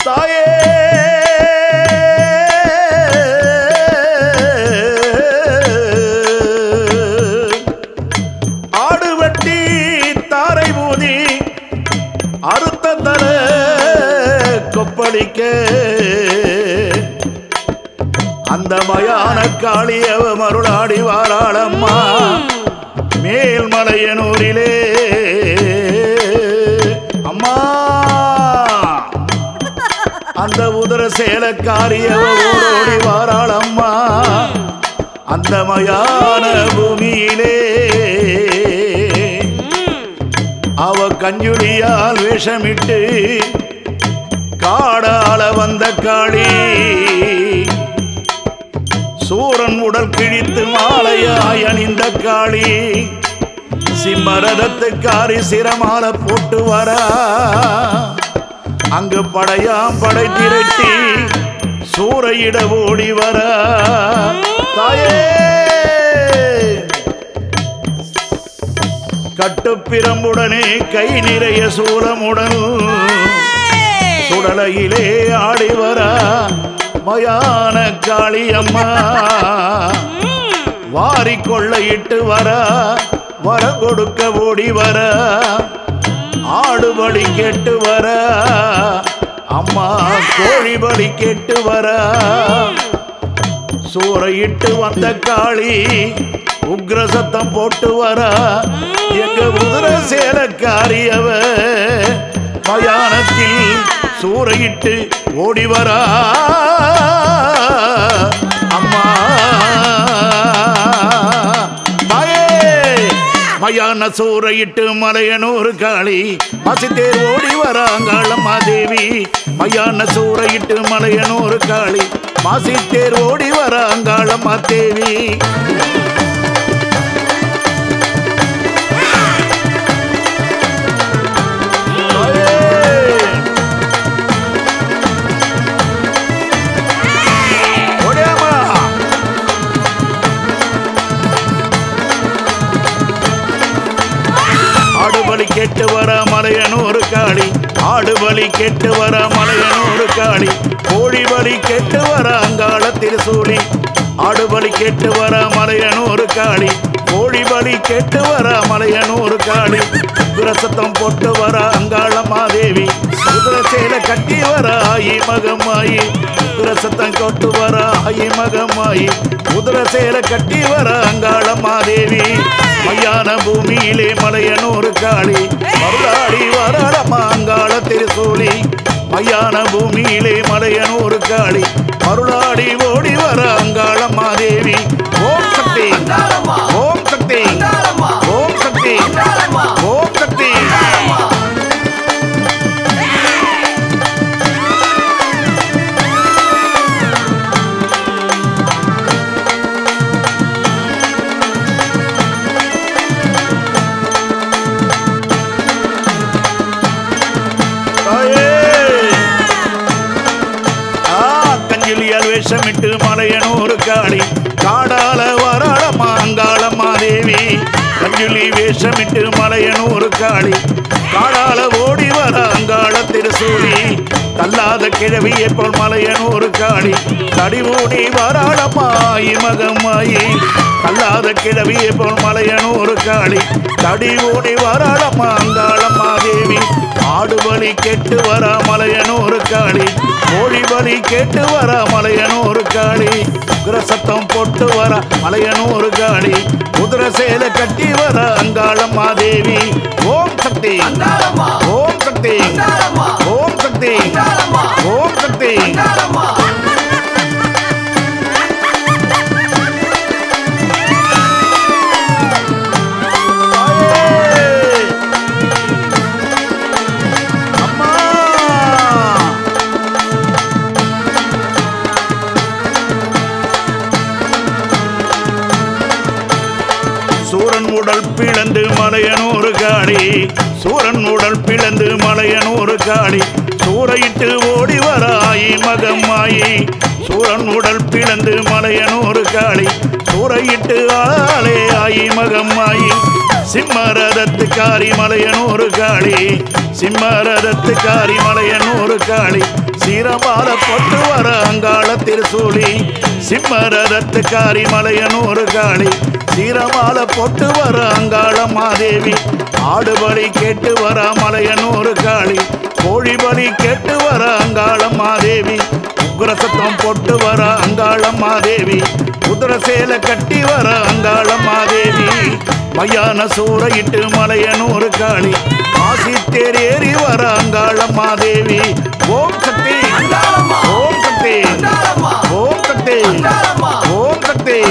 தாயே ஆடு வெட்டி தாரை ஊதி அறுத்த தல கொப்பளிக்க அந்த மயான காளியவ மருளாடி வாராளம்மா மேல்மலையனூரிலே அம்மா அந்த உதர சேலக்காரியவ ஓடோடி வாராளம்மா அந்த மயான பூமியிலே அவ கஞ்சுளியால் வேஷமிட்டு காடால வந்த காளி சூரன் உடல் கிழித்து மாலையாய் அணிந்த காளி சிம்மரதத்துக்காரி சிரமால போட்டு வர அங்கு படையாம் படை திரட்டி சூறையிட ஓடி வர தாயே கட்டுப்பிரம்புடனே கை நிறைய சூலமுடன் சுடலையிலே ஆடி வர மயான காளியம்மா வாரி கொள்ளையிட்டு வர வர கொடுக்க ஓடி வர ஆடு பலி கேட்டு வர அம்மா கோழி பலி கேட்டு வர சூறையிட்டு வந்த காளி உக்ர சத்தம் போட்டு வர எங்க உதிர சேலக்காரியவ மயானத்தில் சூறையிட்டு ஓடி வரா அம்மா தாயே மயான சூறையிட்டு மலையனூர் காளி மசித்தேர் ஓடி வராங்காளம்மா தேவி மயான சூறையிட்டு மலையனூர் காளி மாசித்தேர் ஓடி வராங்காளம்மா தேவி ஓடியாமா ஆடுபலி கேட்டு வர மலையனூர் காளி ஆடுபலி கேட்டு வர மலையனூர் காளி கோழி பலி கேட்டு வர அங்காள திருசூலி ஆடுபலி கேட்டு வர மலையனூர் காளி கோழி பலி கேட்டு வர மலையனூர் காளி குரசத்தம் போட்டு வர அங்காள மாதேவி குதிர சேல கட்டி வர ஆயி மகமாயி குரசத்தம் கொட்டு வர ஆயி மகமாயி குதிர சேல கட்டி வர அங்காள மாதேவி மையான பூமியிலே மலையனூர் காளி மருளாடி வராளம்மா அங்காள திருசூலி மையான பூமியிலே மலையனூர் காளி மருளாடி ஓடி வர அங்காள மாதேவி ஓம் சக்தி ஓம் சக்தி ஓம் சக்தி ஓம் சக்தி தாயே ஆ, கஞ்சிலியால் வேஷமிட்டு மலையனூர் காளி காடால வராள மாங்காள மாதேவி கஞ்சுலி வேஷமிட்டு மலையனூர் காளி காடால ஓடி வர அங்காள திருசூலி தள்ளாத கிழவியை போல் மலையனூர் காளி தடிவூடி வராளமாயி மகமாயி தள்ளாத கிழவியை போல் மலையனூர் காளி தடிவூடி வராளமா அங்காள மாதேவி ஆடு பலி கேட்டு வர மலையனூர் காளி கோழி பலி கேட்டு வர மலையனூர் காளி உக்ர சத்தம் போட்டு வர மலையனூர் காளி குதிரை சேல கட்டி வர அங்காளம் மாதேவி ஓம் சக்தி ஓம் சக்தி ஓம் சக்தி ஓம் சக்தி தாயே! அம்மா சூரன் உடல் பிளந்து மலையனூறு காளி சூரன் உடல் பிளந்து மலையனூறு காளி சூறையிட்டு ஓடி வராயி மகமாயி சூரன் உடல் பிளந்து மலையனூறு காளி சூறையிட்டு ஆளே ஆயி மகமாயி சிம்மரதத்துக்காரி மலையனூறு காளி சிம்மரதத்துக்காரி மலையனூறு காளி சீரமால பொட்டு வர அங்காள திருசூலி சிம்மரத்துக்காரி மலையனூர் காளி சீரமால பொட்டு வர அங்காள மாதேவி ஆடுபலி கேட்டு வர மலையனூர் காளி கோழி பலி கேட்டு வர அங்காள மாதேவி உக்ர சத்தம் பொட்டு வர அங்காள மாதேவி குதிரை சேலை கட்டி வர அங்காள மாதேவி மையான சூறையிட்டு மலையனூர் காளி ஆசி தேர் ஏறி வர அங்காள மாதேவி ஓம் சக்தி ஓம் சக்தி ஓம் சக்தி ஓம் சக்தி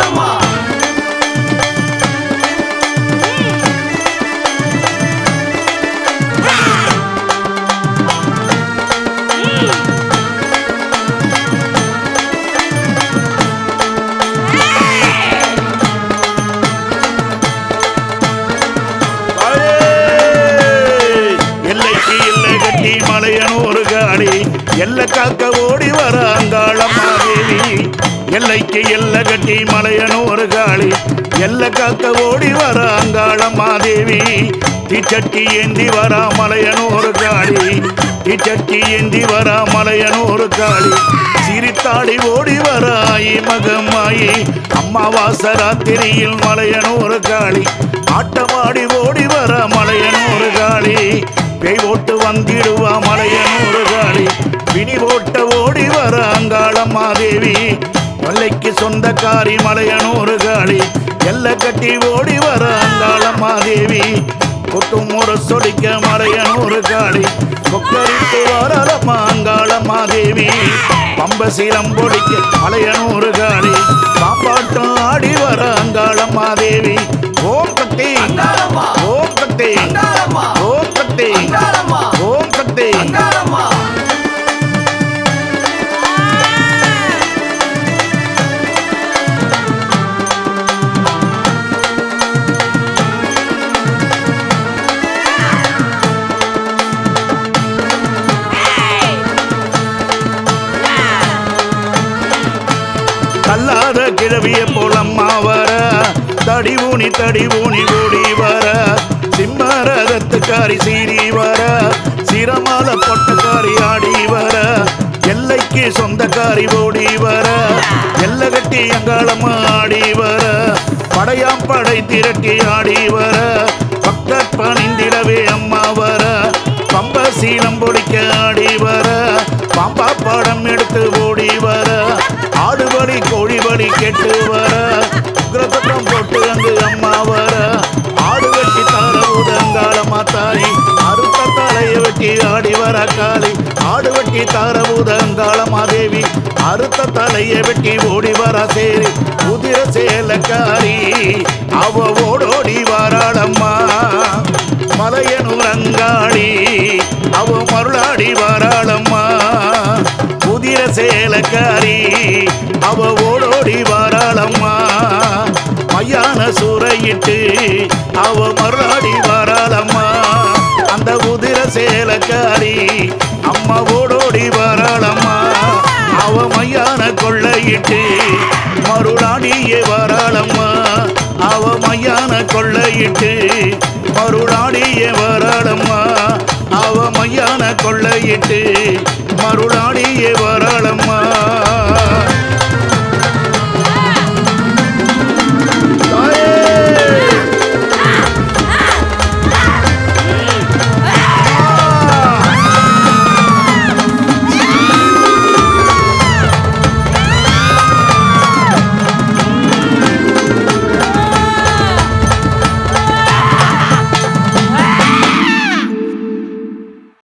எல்லைக்கு எல்லை கட்டி மலையனூர் காளி எல்லை காக்க ஓடி வர அங்காள மாதேவி எல்லைக்கு எல்லை கட்டி மலையனூர் காளி எல்லை காக்க ஓடி வர அங்காள மாதேவி தீச்சட்டி ஏந்தி வர மலையனூர் காளி தீச்சட்டி ஏந்தி வர மலையனூர் காளி சிரித்தாடி ஓடி வர ஆயி மகமாயி அம்மாவாச ராத்திரியில் மலையனூர் காளி ஆட்டமாடி ஓடி வர மலையனூர் காளி பேய் ஓட்டு வந்திடுவா மலையனூர் காளி பிணி ஓட்ட ஓடி வர அங்காள மாதேவி கொல்லைக்கு சொந்தக்காரி மலையனூர் காளி எல்லை கட்டி ஓடி வர அங்காள மாதேவி கொட்டும் ஒரு சொடிக்க மலையனூர் காளி கொக்கரித்து வரலம்மா அங்காள மாதேவி பம்ப சீலம் பொடிக்க மலையனூர் காளி பாப்பாட்டம் ஆடி வர அங்காள மாதேவி ஓம் சக்தி ஓம் சக்தி ஓம் சக்தி ஓம் சக்தி தள்ளாத கிழவிய போலம்மா வர தடி ஊனி தடி ஊனி ஓடி வர சிம்மரதத்துக்காரி சீறி வர சிரமால பொட்டக்காரி ஆடி வர எல்லைக்கு சொந்தக்காரி ஓடி வர எல்லை கட்டி அங்காளம்மா ஆடி வர படையாம் படை திரட்டி ஆடி வர பக்தர் பணிந்திடவே அம்மா வர பம்ப சீலம் பொடிக்க ஆடி வர பாம்பா படம் எடுத்து ஓடி வர ஆடுபடி கோழிபடி கெட்டு வர உக்ரசத்தம் போட்டு அங்கு அம்மா வர ஆடு வெட்டி தார ஊதங்கால மாத்தாயி அறுத்த தலையை வெட்டி ஆடி வர காளி ஆடு வெட்டி தார ஊதங்கால மாதேவி அறுத்த தலையை வெட்டி ஓடி வர சேரி குதிர சேலக்காரி அவ ஓடோடி வராளம்மா மலையனூர் அங்காளி அவ மருளாடி வராளம்மா புதிர சேலக்காரி அவ ஓடோடி வராளம்மா மையான சூறையிட்டு அவ மருளாடி வராளம்மா அந்த உதிர சேலக்காரி அம்மா ஓடோடி வராளம்மா அவ மையான கொள்ளையிட்டு மருளாடியே வராளம்மா அவ மையான கொள்ளையிட்டு மருளாடியே வராளம்மா அவ மையான கொள்ளையிட்டு மருளாடியே வராளம்மா